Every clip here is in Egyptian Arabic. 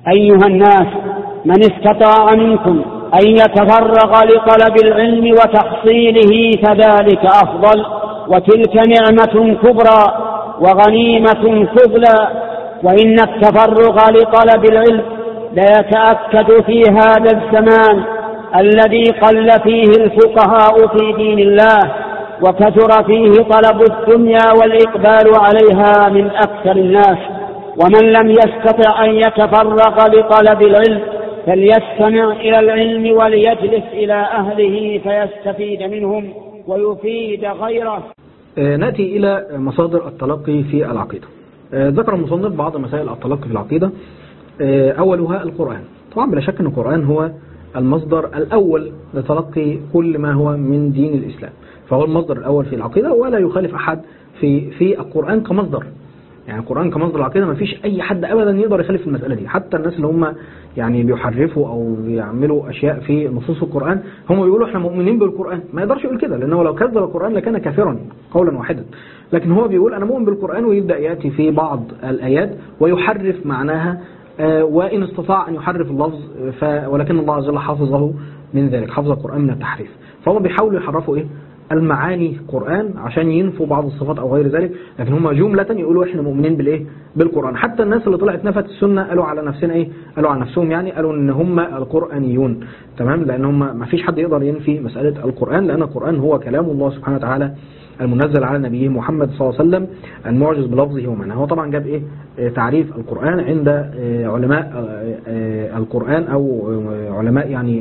أيها الناس من استطاع منكم أن يتفرغ لطلب العلم وتحصيله فذلك أفضل وتلك نعمة كبرى وغنيمة فضلى وإن التفرغ لطلب العلم ليتأكد في هذا الزمان الذي قل فيه الفقهاء في دين الله وكثر فيه طلب الدنيا والإقبال عليها من أكثر الناس ومن لم يستطع أن يتفرغ لطلب العلم فليستمع إلى العلم وليجلس إلى أهله فيستفيد منهم ويفيد غيره نأتي إلى مصادر التلقي في العقيدة ذكر المصنف بعض مسائل التلقي في العقيدة أولها القرآن طبعا بلا شك أن القرآن هو المصدر الأول لتلقي كل ما هو من دين الإسلام فهو المصدر الأول في العقيدة ولا يخالف أحد في في القرآن كمصدر يعني القرآن كمصدر العقيدة ما فيش أي حد أبدا يقدر يخالف المسألة دي حتى الناس اللي هم يعني بيحرفوا أو بيعملوا أشياء في نصوص القرآن هم بيقولوا إحنا مؤمنين بالقرآن ما يقدرش يقول كده لأنه لو كذب القرآن لكان كافرا قولا واحدا لكن هو بيقول أنا مؤمن بالقرآن ويبدأ يأتي في بعض الآيات ويحرف معناها وإن استطاع أن يحرف اللفظ ف... ولكن الله عز وجل حافظه من ذلك حفظ القرآن من التحريف فهم بيحاولوا يحرفوا إيه المعاني القرآن عشان ينفوا بعض الصفات أو غير ذلك لكن هم جملة يقولوا إحنا مؤمنين بالإيه بالقرآن حتى الناس اللي طلعت نفت السنة قالوا على نفسنا إيه قالوا على نفسهم يعني قالوا إن هم القرآنيون تمام لأن هم ما فيش حد يقدر ينفي مسألة القرآن لأن القرآن هو كلام الله سبحانه وتعالى المنزل على نبيه محمد صلى الله عليه وسلم المعجز بلفظه ومعناه هو طبعا جاب ايه تعريف القرآن عند علماء القرآن او علماء يعني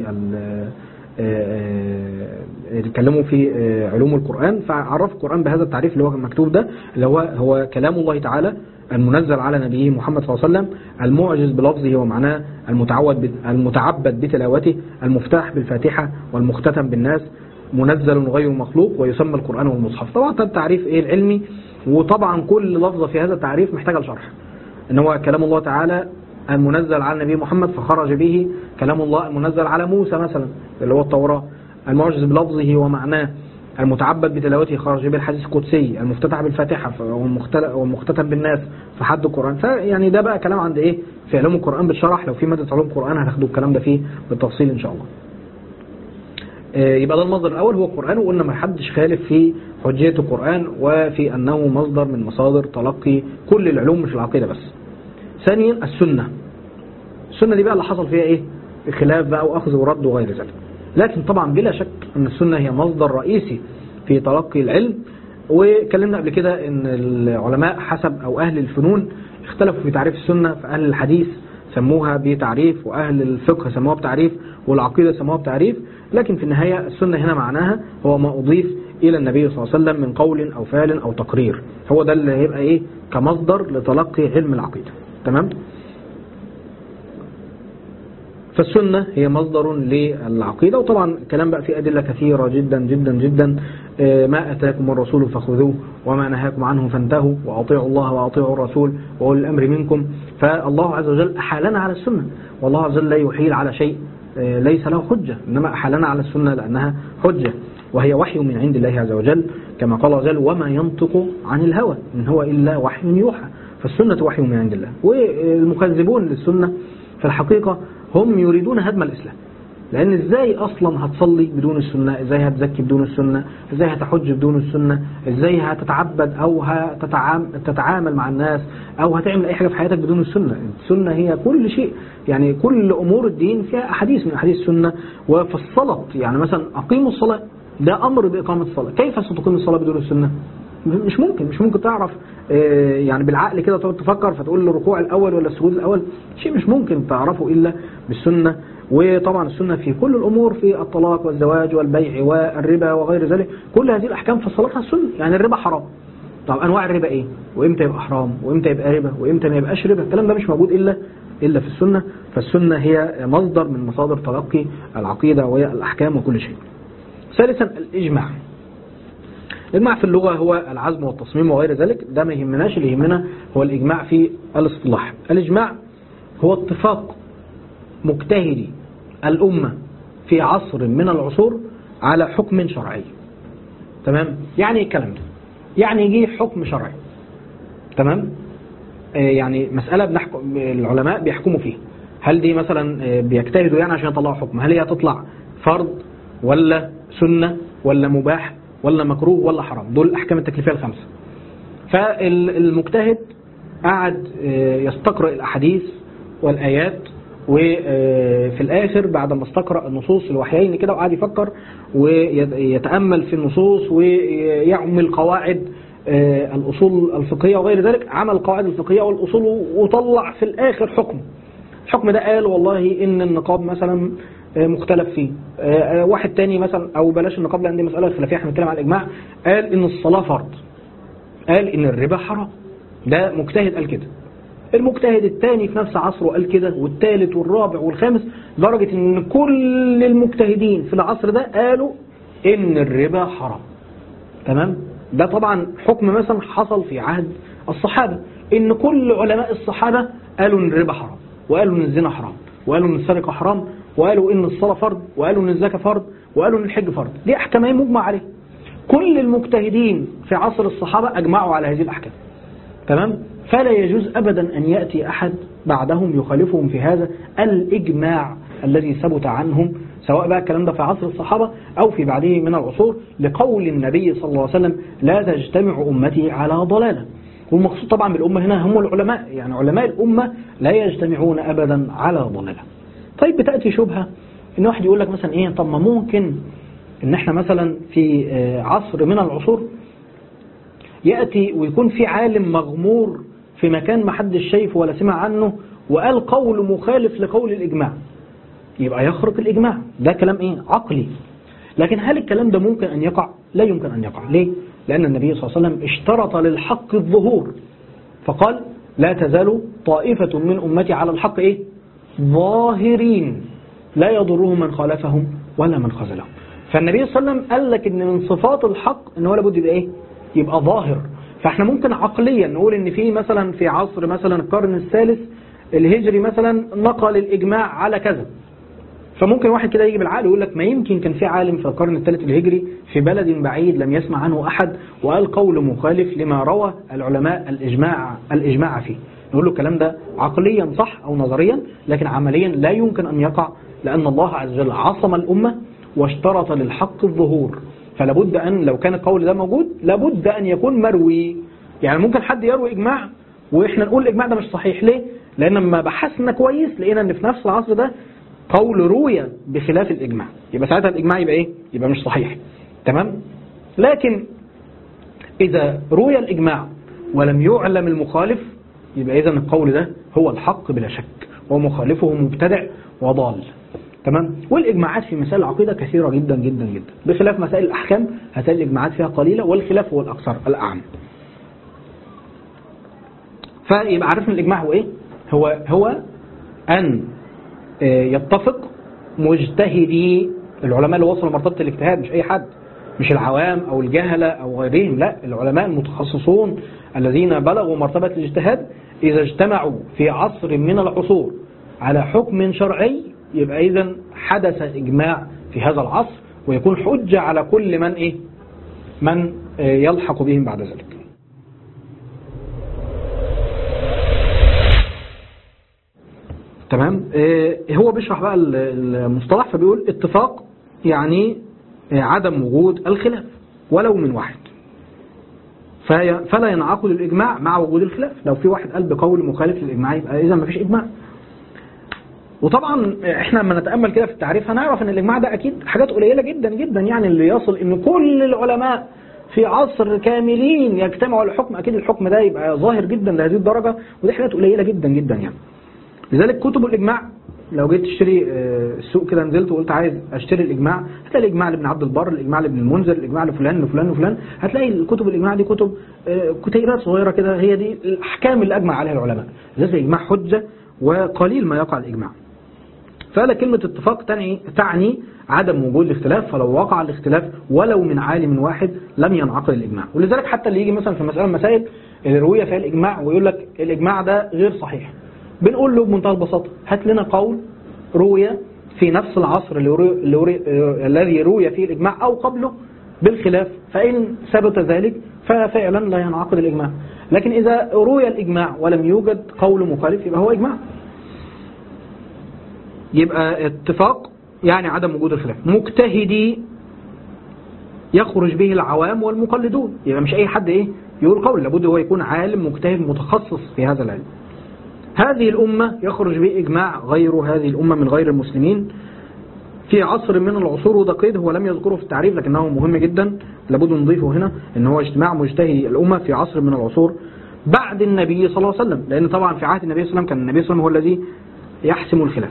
اتكلموا في علوم القرآن فعرف القرآن بهذا التعريف اللي هو مكتوب ده اللي هو هو كلام الله تعالى المنزل على نبيه محمد صلى الله عليه وسلم المعجز بلفظه ومعناه المتعود المتعبد بتلاوته المفتاح بالفاتحة والمختتم بالناس منزل غير مخلوق ويسمى القرآن والمصحف طبعا ده التعريف ايه العلمي وطبعا كل لفظة في هذا التعريف محتاجة لشرح ان هو كلام الله تعالى المنزل على النبي محمد فخرج به كلام الله المنزل على موسى مثلا اللي هو التوراة المعجز بلفظه ومعناه المتعبد بتلاوته خرج به الحديث القدسي المفتتح بالفاتحة والمختتم بالناس في حد القرآن فيعني ده بقى كلام عند ايه في علوم القرآن بالشرح لو في مادة علوم القرآن هتاخدوا الكلام ده فيه بالتفصيل ان شاء الله يبقى ده المصدر الأول هو القرآن وقلنا ما حدش خالف في حجية القرآن وفي أنه مصدر من مصادر تلقي كل العلوم مش العقيدة بس ثانيا السنة السنة دي بقى اللي حصل فيها إيه خلاف بقى وأخذ ورد وغير ذلك لكن طبعا بلا شك أن السنة هي مصدر رئيسي في تلقي العلم وكلمنا قبل كده أن العلماء حسب أو أهل الفنون اختلفوا في تعريف السنة فأهل الحديث سموها بتعريف وأهل الفقه سموها بتعريف والعقيدة سموها بتعريف لكن في النهاية السنة هنا معناها هو ما أضيف إلى النبي صلى الله عليه وسلم من قول أو فعل أو تقرير هو ده اللي هيبقى إيه كمصدر لتلقي علم العقيدة تمام فالسنة هي مصدر للعقيدة وطبعا الكلام بقى فيه أدلة كثيرة جدا جدا جدا ما أتاكم الرسول فخذوه وما نهاكم عنه فانتهوا وأطيعوا الله وأطيعوا الرسول وأولي الأمر منكم فالله عز وجل أحالنا على السنة والله عز وجل لا يحيل على شيء ليس له حجة إنما أحالنا على السنة لأنها حجة وهي وحي من عند الله عز وجل كما قال عز وجل وما ينطق عن الهوى إن هو إلا وحي يوحى فالسنة وحي من عند الله والمكذبون للسنة في الحقيقة هم يريدون هدم الإسلام لأن إزاي أصلا هتصلي بدون السنة إزاي هتزكي بدون السنة إزاي هتحج بدون السنة إزاي هتتعبد أو هتتعامل مع الناس أو هتعمل أي حاجة في حياتك بدون السنة السنة هي كل شيء يعني كل أمور الدين فيها أحاديث من أحاديث السنة وفصلت يعني مثلا أقيموا الصلاة ده أمر بإقامة الصلاة كيف ستقيم الصلاة بدون السنة مش ممكن مش ممكن تعرف يعني بالعقل كده تقعد تفكر فتقول الركوع الأول ولا السجود الأول شيء مش ممكن تعرفه إلا بالسنة وطبعا السنة في كل الأمور في الطلاق والزواج والبيع والربا وغير ذلك كل هذه الأحكام فصلتها السنة يعني الربا حرام طب أنواع الربا إيه وإمتى يبقى حرام وإمتى يبقى ربا وإمتى ما يبقاش ربا الكلام ده مش موجود إلا إلا في السنة فالسنة هي مصدر من مصادر تلقي العقيدة والأحكام وكل شيء ثالثا الإجماع الإجماع في اللغة هو العزم والتصميم وغير ذلك ده ما يهمناش اللي يهمنا هو الإجماع في الاصطلاح الإجماع هو اتفاق مجتهدي الأمة في عصر من العصور على حكم شرعي تمام يعني ايه الكلام ده يعني يجي حكم شرعي تمام آه يعني مسألة بنحكم العلماء بيحكموا فيها هل دي مثلا آه، بيجتهدوا يعني عشان يطلعوا حكم هل هي هتطلع فرض ولا سنة ولا مباح ولا مكروه ولا حرام دول الأحكام التكليفية الخمسة فالمجتهد قعد آه، يستقرأ الأحاديث والآيات وفي الآخر بعد ما استقرأ النصوص الوحيين كده وقعد يفكر ويتأمل في النصوص ويعمل قواعد آه، الأصول الفقهية وغير ذلك عمل القواعد الفقهية والأصول وطلع في الآخر حكم الحكم ده قال والله إن النقاب مثلا آه، مختلف فيه آه، واحد تاني مثلا أو بلاش النقاب لأن دي مسألة خلافية احنا بنتكلم على الإجماع قال إن الصلاة فرض قال إن الربا حرام ده مجتهد قال كده المجتهد الثاني في نفس عصره قال كده والثالث والرابع والخامس درجة ان كل المجتهدين في العصر ده قالوا ان الربا حرام تمام ده طبعا حكم مثلا حصل في عهد الصحابة ان كل علماء الصحابة قالوا ان الربا حرام وقالوا ان الزنا حرام وقالوا ان السرقة حرام وقالوا ان الصلاة فرض وقالوا ان الزكاة فرض وقالوا ان الحج فرض دي احكامين مجمع عليه كل المجتهدين في عصر الصحابة اجمعوا على هذه الاحكام تمام فلا يجوز أبدا أن يأتي أحد بعدهم يخالفهم في هذا الإجماع الذي ثبت عنهم سواء بقى الكلام ده في عصر الصحابة أو في بعده من العصور لقول النبي صلى الله عليه وسلم لا تجتمع أمتي على ضلالة والمقصود طبعا بالأمة هنا هم العلماء يعني علماء الأمة لا يجتمعون أبدا على ضلالة طيب بتأتي شبهة إن واحد يقول لك مثلا إيه طب ما ممكن إن إحنا مثلا في آه، عصر من العصور يأتي ويكون في عالم مغمور في مكان ما حدش شايفه ولا سمع عنه وقال قول مخالف لقول الإجماع يبقى يخرق الإجماع ده كلام إيه عقلي لكن هل الكلام ده ممكن أن يقع لا يمكن أن يقع ليه لأن النبي صلى الله عليه وسلم اشترط للحق الظهور فقال لا تزال طائفة من أمتي على الحق إيه ظاهرين لا يضرهم من خالفهم ولا من خذلهم فالنبي صلى الله عليه وسلم قال لك ان من صفات الحق ان هو لابد يبقى ايه يبقى ظاهر فاحنا ممكن عقليا نقول ان في مثلا في عصر مثلا القرن الثالث الهجري مثلا نقل الاجماع على كذا فممكن واحد كده يجي بالعقل يقول لك ما يمكن كان في عالم في القرن الثالث الهجري في بلد بعيد لم يسمع عنه احد وقال قول مخالف لما روى العلماء الاجماع الاجماع فيه نقول له الكلام ده عقليا صح او نظريا لكن عمليا لا يمكن ان يقع لان الله عز وجل عصم الامه واشترط للحق الظهور فلابد أن لو كان القول ده موجود لابد أن يكون مروي يعني ممكن حد يروي إجماع وإحنا نقول الإجماع ده مش صحيح ليه؟ لأن لما بحثنا كويس لقينا أن في نفس العصر ده قول روي بخلاف الإجماع يبقى ساعتها الإجماع يبقى إيه؟ يبقى مش صحيح تمام؟ لكن إذا روي الإجماع ولم يعلم المخالف يبقى إذا القول ده هو الحق بلا شك ومخالفه مبتدع وضال تمام والإجماعات في مسائل العقيدة كثيرة جدا جدا جدا بخلاف مسائل الأحكام هتلاقي الإجماعات فيها قليلة والخلاف هو الأكثر الأعم فيبقى عرفنا الإجماع هو إيه هو هو أن آه، يتفق مجتهدي العلماء اللي وصلوا لمرتبة الاجتهاد مش أي حد مش العوام أو الجهلة أو غيرهم لا العلماء المتخصصون الذين بلغوا مرتبة الاجتهاد إذا اجتمعوا في عصر من العصور على حكم شرعي يبقى إذا حدث إجماع في هذا العصر ويكون حجة على كل من إيه من آه، يلحق بهم بعد ذلك تمام آه، هو بيشرح بقى المصطلح فبيقول اتفاق يعني آه، عدم وجود الخلاف ولو من واحد فلا ينعقد الإجماع مع وجود الخلاف لو في واحد قال بقول مخالف للإجماع يبقى إذا ما فيش إجماع وطبعا احنا لما نتامل كده في التعريف هنعرف ان الاجماع ده اكيد حاجات قليله جدا جدا يعني اللي يصل ان كل العلماء في عصر كاملين يجتمعوا على الحكم اكيد الحكم ده يبقى ظاهر جدا لهذه الدرجه ودي حاجات قليله جدا جدا يعني لذلك كتب الاجماع لو جيت تشتري آه، السوق كده نزلت وقلت عايز اشتري الاجماع هتلاقي الاجماع لابن عبد البر الاجماع لابن المنذر الاجماع لفلان لفلان لفلان هتلاقي الكتب الاجماع دي كتب آه، كتيبات صغيره كده هي دي الاحكام اللي اجمع عليها العلماء لذلك الاجماع حجه وقليل ما يقع الاجماع فلا كلمة اتفاق تعني, تعني عدم وجود الاختلاف فلو وقع الاختلاف ولو من عالم واحد لم ينعقد الإجماع ولذلك حتى اللي يجي مثلا في مسألة مسائل اللي روية فيها الإجماع ويقول لك الإجماع ده غير صحيح بنقول له بمنتهى البساطة هات لنا قول روية في نفس العصر اللي روي اللي روي الذي روي فيه الإجماع أو قبله بالخلاف فإن ثبت ذلك ففعلا لا ينعقد الإجماع لكن إذا روي الإجماع ولم يوجد قول مخالف يبقى هو إجماع يبقى اتفاق يعني عدم وجود الخلاف مجتهدي يخرج به العوام والمقلدون يبقى مش أي حد إيه يقول قول لابد هو يكون عالم مجتهد متخصص في هذا العلم هذه الأمة يخرج به إجماع غير هذه الأمة من غير المسلمين في عصر من العصور وده قيد هو لم يذكره في التعريف لكنه مهم جدا لابد نضيفه هنا ان هو اجتماع مجتهدي الأمة في عصر من العصور بعد النبي صلى الله عليه وسلم لأن طبعا في عهد النبي صلى الله عليه وسلم كان النبي صلى الله عليه وسلم هو الذي يحسم الخلاف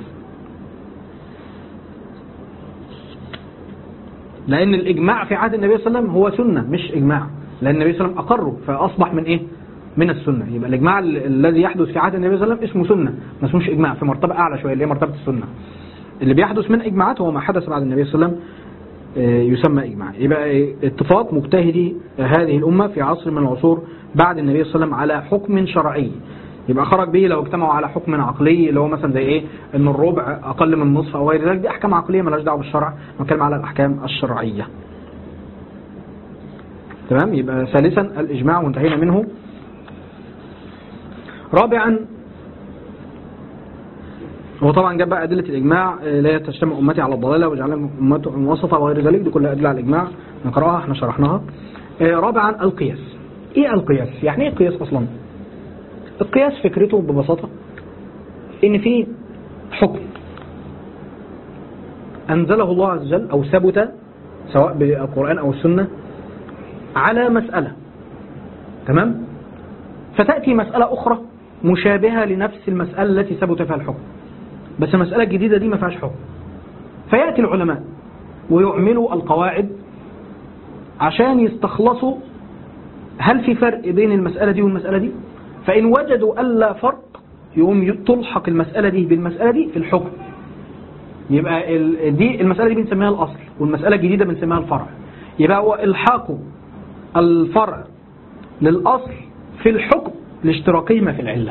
لأن الإجماع في عهد النبي صلى الله عليه وسلم هو سنة مش إجماع لأن النبي صلى الله عليه وسلم أقره فأصبح من إيه؟ من السنة يبقى الإجماع الذي يحدث في عهد النبي صلى الله عليه وسلم اسمه سنة ما اسموش إجماع في مرتبة أعلى شوية اللي هي مرتبة السنة اللي بيحدث من إجماعات هو ما حدث بعد النبي صلى الله عليه وسلم آه، يسمى إجماع يبقى اتفاق مجتهدي هذه الأمة في عصر من العصور بعد النبي صلى الله عليه وسلم على حكم شرعي يبقى خرج به لو اجتمعوا على حكم عقلي اللي هو مثلا زي ايه ان الربع اقل من النصف او غير ذلك دي احكام عقليه مالهاش دعوه بالشرع نتكلم على الاحكام الشرعيه تمام يبقى ثالثا الاجماع وانتهينا منه رابعا هو طبعا جاب بقى أدلة الإجماع آه، لا تجتمع أمتي على الضلالة وجعلها أمته وسطا وغير ذلك دي كلها أدلة على الإجماع نقرأها احنا شرحناها آه، رابعا القياس إيه القياس؟ يعني إيه القياس أصلا؟ القياس فكرته ببساطة إن في حكم أنزله الله عز وجل أو ثبت سواء بالقرآن أو السنة على مسألة تمام؟ فتأتي مسألة أخرى مشابهة لنفس المسألة التي ثبت فيها الحكم بس المسألة الجديدة دي ما فيهاش حكم فيأتي العلماء ويعملوا القواعد عشان يستخلصوا هل في فرق بين المسألة دي والمسألة دي فإن وجدوا ألا فرق يقوم تلحق المسألة دي بالمسألة دي في الحكم يبقى ال- دي المسألة دي بنسميها الأصل والمسألة الجديدة بنسميها الفرع يبقى هو إلحاق الفرع للأصل في الحكم لاشتراكهما في العلة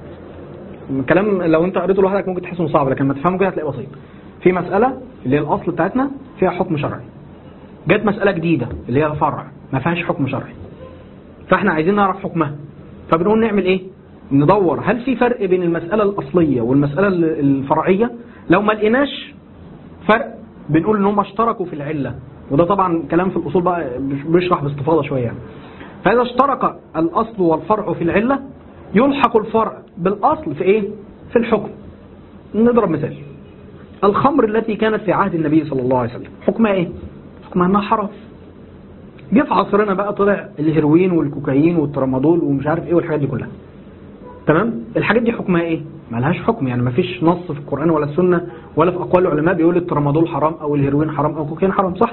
الكلام لو انت قريته لوحدك ممكن تحس انه صعب لكن لما تفهمه كده هتلاقيه بسيط في مسألة اللي هي الأصل بتاعتنا فيها حكم شرعي جت مسألة جديدة اللي هي الفرع ما فيهاش حكم شرعي فاحنا عايزين نعرف حكمها فبنقول نعمل ايه ندور هل في فرق بين المسألة الأصلية والمسألة الفرعية لو ما لقيناش فرق بنقول ان هم اشتركوا في العلة وده طبعا كلام في الأصول بقى بيشرح باستفاضة شوية يعني. فإذا اشترك الأصل والفرع في العلة يلحق الفرع بالأصل في إيه؟ في الحكم نضرب مثال الخمر التي كانت في عهد النبي صلى الله عليه وسلم حكمها إيه؟ حكمها أنها حرام جه في عصرنا بقى طلع الهيروين والكوكايين والترامادول ومش عارف إيه والحاجات دي كلها تمام الحاجات دي حكمها ايه ما لهاش حكم يعني ما فيش نص في القرآن ولا السنة ولا في أقوال العلماء بيقول الترامادول حرام أو الهيروين حرام أو الكوكايين حرام صح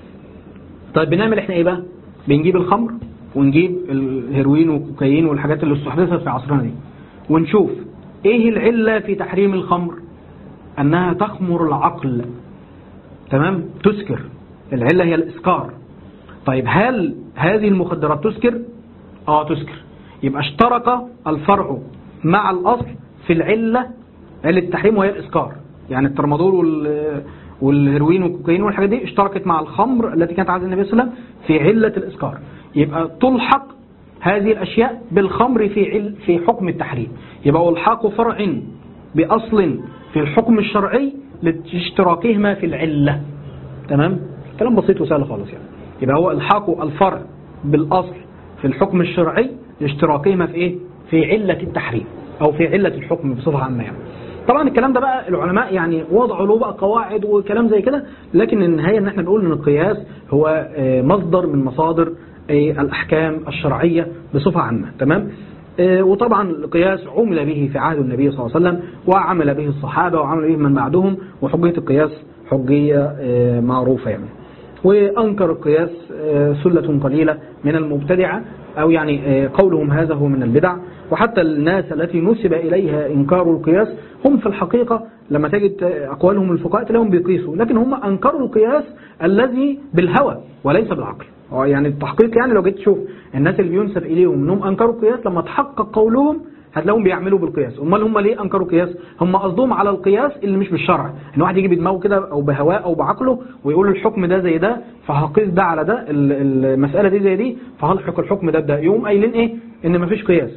طيب بنعمل احنا ايه بقى بنجيب الخمر ونجيب الهيروين والكوكايين والحاجات اللي استحدثت في عصرنا دي ونشوف ايه العلة في تحريم الخمر انها تخمر العقل تمام تسكر العلة هي الاسكار طيب هل هذه المخدرات تسكر اه تسكر يبقى اشترك الفرع مع الاصل في العلة علة التحريم وهي الاسكار يعني الترمادول وال والهيروين والكوكايين والحاجات دي اشتركت مع الخمر التي كانت عند النبي صلى الله عليه وسلم في علة الإسكار يبقى تلحق هذه الأشياء بالخمر في عل في حكم التحريم يبقى الحاق فرع بأصل في الحكم الشرعي لاشتراكهما في العلة تمام كلام بسيط وسهل خالص يعني يبقى هو الحاق الفرع بالأصل في الحكم الشرعي لاشتراكهما في ايه في علة التحريم أو في علة الحكم بصفة عامة يعني طبعا الكلام ده بقى العلماء يعني وضعوا له بقى قواعد وكلام زي كده لكن النهاية ان احنا نقول ان القياس هو مصدر من مصادر الأحكام الشرعية بصفة عامة تمام وطبعا القياس عمل به في عهد النبي صلى الله عليه وسلم وعمل به الصحابة وعمل به من بعدهم وحجية القياس حجية معروفة يعني وأنكر القياس سلة قليلة من المبتدعة أو يعني قولهم هذا هو من البدع وحتى الناس التي نسب إليها إنكار القياس هم في الحقيقة لما تجد أقوالهم الفقهاء تلاقيهم بيقيسوا لكن هم أنكروا القياس الذي بالهوى وليس بالعقل يعني التحقيق يعني لو جيت تشوف الناس اللي ينسب إليهم أنهم أنكروا القياس لما تحقق قولهم هتلاقيهم بيعملوا بالقياس امال هم ليه انكروا القياس هم قصدهم على القياس اللي مش بالشرع ان واحد يجي بدماغه كده او بهواه او بعقله ويقول الحكم ده زي ده فهقيس ده على ده المساله دي زي دي فهلحق الحكم ده بده يقوم قايلين ايه ان مفيش قياس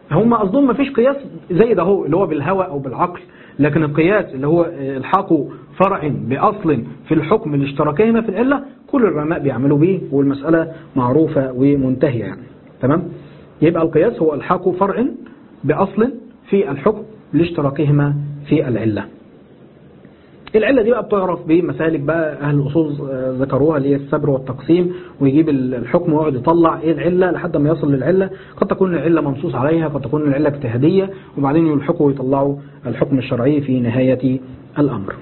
هم قصدهم ما فيش قياس زي ده هو اللي هو بالهوى أو بالعقل لكن القياس اللي هو الحاق فرع بأصل في الحكم لاشتراكهما في العلة كل العلماء بيعملوا به والمسألة معروفة ومنتهية يعني تمام يبقى القياس هو الحاق فرع بأصل في الحكم لاشتراكهما في العلة العلة دي بقى بتعرف بمسالك بقى أهل الأصول ذكروها اللي هي السبر والتقسيم ويجيب الحكم ويقعد يطلع إيه العلة لحد ما يصل للعلة قد تكون العلة منصوص عليها قد تكون العلة اجتهادية وبعدين يلحقوا ويطلعوا الحكم الشرعي في نهاية الأمر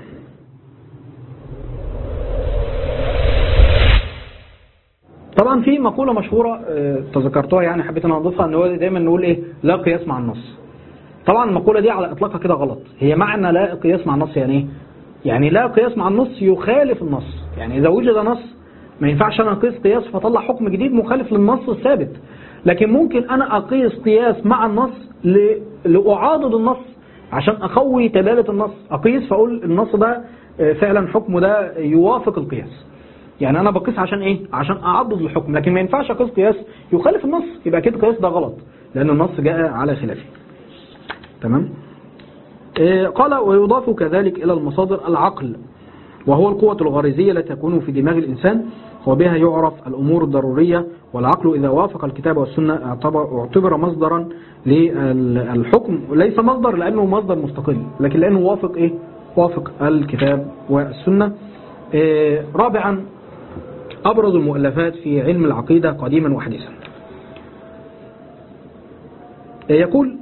طبعا في مقولة مشهورة تذكرتها يعني حبيت أنا أضيفها أن هو دايما نقول إيه لا قياس مع النص طبعا المقولة دي على إطلاقها كده غلط هي معنى لا قياس مع النص يعني إيه يعني لا قياس مع النص يخالف النص يعني إذا وجد نص ما ينفعش أنا أقيس قياس فطلع حكم جديد مخالف للنص الثابت لكن ممكن أنا أقيس قياس مع النص لأعاضد النص عشان أقوي دلالة النص أقيس فأقول النص ده فعلا حكمه ده يوافق القياس يعني أنا بقيس عشان إيه عشان أعضد الحكم لكن ما ينفعش أقيس قياس يخالف النص يبقى كده القياس ده غلط لأن النص جاء على خلافه تمام قال ويضاف كذلك إلى المصادر العقل وهو القوة الغريزية التي تكون في دماغ الإنسان وبها يعرف الأمور الضرورية والعقل إذا وافق الكتاب والسنة اعتبر مصدرا للحكم ليس مصدر لأنه مصدر مستقل لكن لأنه وافق إيه؟ وافق الكتاب والسنة رابعا أبرز المؤلفات في علم العقيدة قديما وحديثا يقول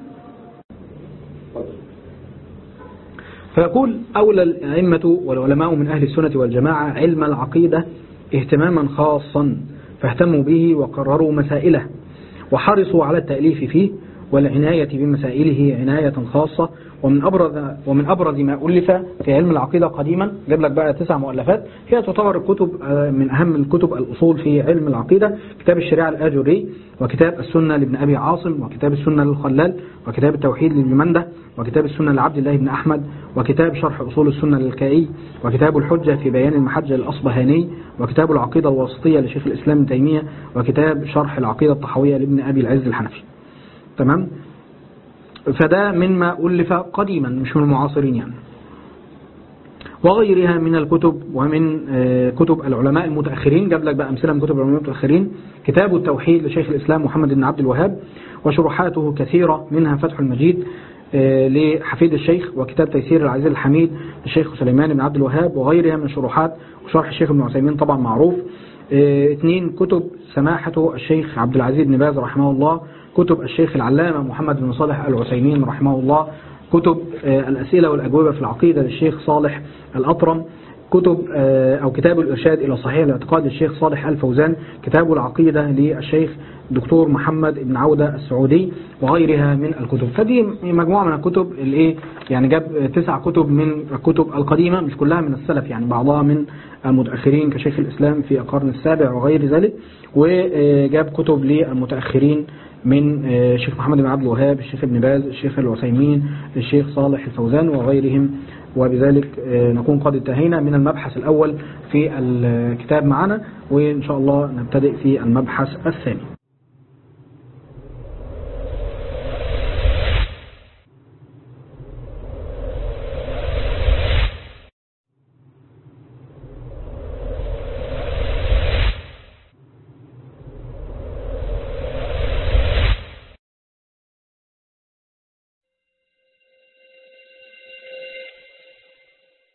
فيقول أولى الأئمة والعلماء من أهل السنة والجماعة علم العقيدة اهتماما خاصا فاهتموا به وقرروا مسائله وحرصوا على التأليف فيه والعناية بمسائله عناية خاصة ومن أبرز, ومن أبرز ما ألف في علم العقيدة قديما جاب لك بقى تسع مؤلفات هي تعتبر الكتب من أهم الكتب الأصول في علم العقيدة كتاب الشريعة الآجري وكتاب السنة لابن أبي عاصم وكتاب السنة للخلال وكتاب التوحيد للجمندة وكتاب السنة لعبد الله بن أحمد وكتاب شرح أصول السنة للكائي وكتاب الحجة في بيان المحجة للأصبهاني وكتاب العقيدة الواسطية لشيخ الإسلام ابن تيمية وكتاب شرح العقيدة الطحوية لابن أبي العز الحنفي تمام فده مما ألف قديما مش من المعاصرين يعني وغيرها من الكتب ومن كتب العلماء المتأخرين جاب لك بقى أمثلة من كتب العلماء المتأخرين كتاب التوحيد لشيخ الإسلام محمد بن عبد الوهاب وشروحاته كثيرة منها فتح المجيد لحفيد الشيخ وكتاب تيسير العزيز الحميد للشيخ سليمان بن عبد الوهاب وغيرها من شروحات وشرح الشيخ ابن عثيمين طبعا معروف اثنين كتب سماحته الشيخ عبد العزيز بن باز رحمه الله كتب الشيخ العلامة محمد بن صالح العثيمين رحمه الله كتب الأسئلة والأجوبة في العقيدة للشيخ صالح الأطرم كتب أو كتاب الإرشاد إلى صحيح الاعتقاد للشيخ صالح الفوزان كتاب العقيدة للشيخ دكتور محمد بن عودة السعودي وغيرها من الكتب فدي مجموعة من الكتب اللي يعني جاب تسع كتب من الكتب القديمة مش كلها من السلف يعني بعضها من المتأخرين كشيخ الإسلام في القرن السابع وغير ذلك وجاب كتب للمتأخرين من الشيخ محمد بن عبد الوهاب الشيخ ابن باز الشيخ الوسيمين الشيخ صالح الفوزان وغيرهم وبذلك نكون قد انتهينا من المبحث الأول في الكتاب معنا وإن شاء الله نبتدئ في المبحث الثاني